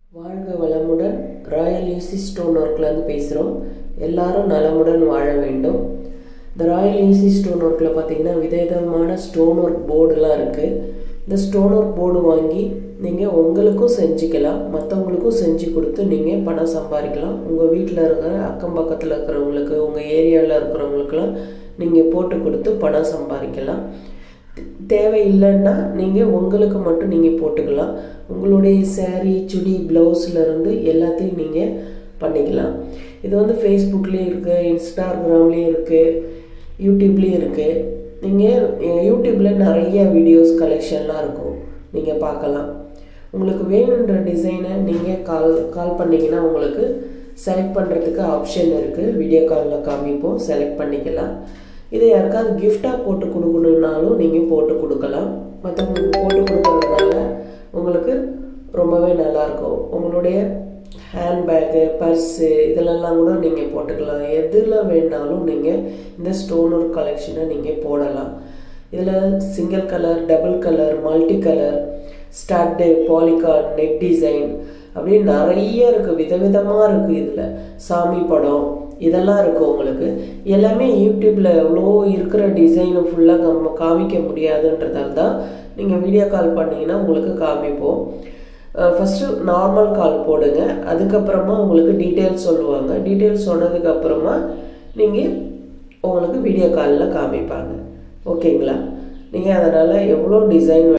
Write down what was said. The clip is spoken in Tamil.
வாழ்க வளமுடன் ராயல் ஈசி ஸ்டோன் ஒர்க்லேருந்து பேசுகிறோம் எல்லாரும் நலமுடன் வாழ வேண்டும் இந்த ராயல் ஈசி ஸ்டோன் ஒர்க்கில் பார்த்தீங்கன்னா விதவிதமான ஸ்டோன் ஒர்க் போர்டுலாம் இருக்குது இந்த ஸ்டோன் ஒர்க் போர்டு வாங்கி நீங்கள் உங்களுக்கும் செஞ்சுக்கலாம் மற்றவங்களுக்கும் செஞ்சு கொடுத்து நீங்கள் பணம் சம்பாதிக்கலாம் உங்கள் வீட்டில் இருக்கிற அக்கம் பக்கத்தில் இருக்கிறவங்களுக்கு உங்கள் ஏரியாவில் இருக்கிறவங்களுக்குலாம் நீங்கள் போட்டு கொடுத்து பணம் சம்பாதிக்கலாம் தேவையில்லைன்னா நீங்கள் உங்களுக்கு மட்டும் நீங்கள் போட்டுக்கலாம் உங்களுடைய சேரீ சுடி ப்ளவுஸ்லேருந்து எல்லாத்தையும் நீங்கள் பண்ணிக்கலாம் இது வந்து ஃபேஸ்புக்லேயும் இருக்குது இன்ஸ்டாகிராம்லேயும் இருக்குது யூடியூப்லேயும் இருக்குது நீங்கள் யூடியூப்பில் நிறைய வீடியோஸ் கலெக்ஷன்லாம் இருக்கும் நீங்கள் பார்க்கலாம் உங்களுக்கு வேணுன்ற டிசைனை நீங்கள் கால் கால் பண்ணிங்கன்னா உங்களுக்கு செலக்ட் பண்ணுறதுக்கு ஆப்ஷன் இருக்குது வீடியோ காலில் காமிப்போம் செலக்ட் பண்ணிக்கலாம் இதை யாருக்காவது கிஃப்டாக போட்டு கொடுக்கணுன்னாலும் நீங்கள் போட்டு கொடுக்கலாம் மற்றவங்களுக்கு போட்டு கொடுக்கறதுனால உங்களுக்கு ரொம்பவே நல்லாயிருக்கும் உங்களுடைய ஹேண்ட்பேக்கு பர்ஸு இதிலெல்லாம் கூட நீங்கள் போட்டுக்கலாம் எதில் வேணாலும் நீங்கள் இந்த ஸ்டோன் ஒர்க் கலெக்ஷனை நீங்கள் போடலாம் இதில் single colour double colour multi colour stud polygon net design அப்படின்னு நிறைய இருக்குது விதவிதமாக இருக்குது இதில் சாமி படம் இதெல்லாம் இருக்குது உங்களுக்கு எல்லாமே யூடியூப்பில் எவ்வளோ இருக்கிற டிசைனை ஃபுல்லாக நம்ம காமிக்க முடியாதுன்றதால தான் நீங்கள் வீடியோ கால் பண்ணிங்கன்னா உங்களுக்கு காமிப்போம் ஃபஸ்ட்டு நார்மல் கால் போடுங்க அதுக்கப்புறமா உங்களுக்கு டீட்டெயில்ஸ் சொல்லுவாங்க டீட்டெயில்ஸ் சொன்னதுக்கப்புறமா நீங்கள் உங்களுக்கு வீடியோ காலில் காமிப்பாங்க ஓகேங்களா நீங்கள் அதனால் எவ்வளோ டிசைன்